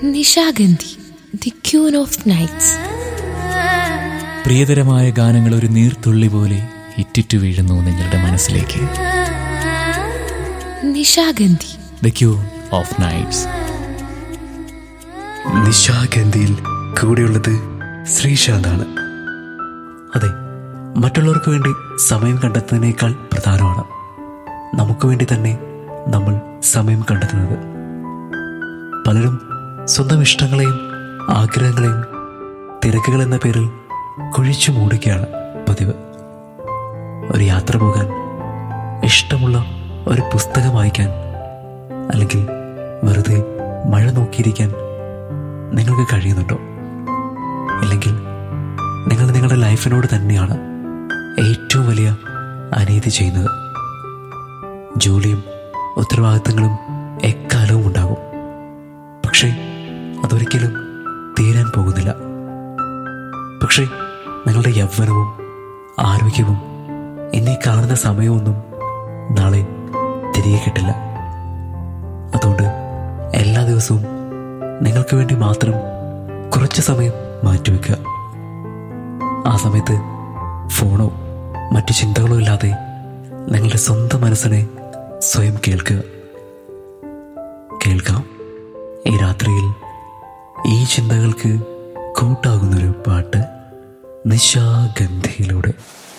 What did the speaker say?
Nishagandhi the queen of nights പ്രിയതരമായ ഗാനങ്ങൾ ഒരു നീർത്തുള്ളി പോലെ ഇറ്റിറ്റു വീഴുന്നു നിങ്ങളുടെ മനസ്സിലേക്ക് Nishagandhi the queen of nights നിശാഗന്ധിയിൽ കൂടെയുള്ളത് ശ്രീശാന്താണ് അതെ മറ്റുള്ളവർക്ക് വേണ്ടി സമയം കണ്ടെത്തുന്നതിനേക്കാൾ പ്രധാനമാണ് നമുക്ക് വേണ്ടി തന്നെ നമ്മൾ സമയം കണ്ടെത്തുന്നത് പലരും സ്വന്തം ഇഷ്ടങ്ങളെയും ആഗ്രഹങ്ങളെയും തിരക്കുകൾ എന്ന പേരിൽ കുഴിച്ചു മൂടുകയാണ് പതിവ് ഒരു യാത്ര പോകാൻ ഇഷ്ടമുള്ള ഒരു പുസ്തകം വായിക്കാൻ അല്ലെങ്കിൽ വെറുതെ മഴ നോക്കിയിരിക്കാൻ നിങ്ങൾക്ക് കഴിയുന്നുണ്ടോ ഇല്ലെങ്കിൽ നിങ്ങൾ നിങ്ങളുടെ ലൈഫിനോട് തന്നെയാണ് ഏറ്റവും വലിയ അനീതി ചെയ്യുന്നത് ജോലിയും ഉത്തരവാദിത്തങ്ങളും എക്കാലവും ഉണ്ടാകും പക്ഷേ അതൊരിക്കലും തീരാൻ പോകുന്നില്ല പക്ഷേ നിങ്ങളുടെ യൗവനവും ആരോഗ്യവും എന്നീ കാണുന്ന സമയമൊന്നും നാളെ തിരികെ കിട്ടില്ല അതുകൊണ്ട് എല്ലാ ദിവസവും നിങ്ങൾക്ക് വേണ്ടി മാത്രം കുറച്ച് സമയം മാറ്റിവെക്കുക ആ സമയത്ത് ഫോണോ മറ്റു ചിന്തകളോ ഇല്ലാതെ നിങ്ങളുടെ സ്വന്തം മനസ്സിനെ സ്വയം കേൾക്കുക കേൾക്കാം ഈ രാത്രിയിൽ ഈ ചിന്തകൾക്ക് കൂട്ടാകുന്നൊരു പാട്ട് നിശാഗന്ധിയിലൂടെ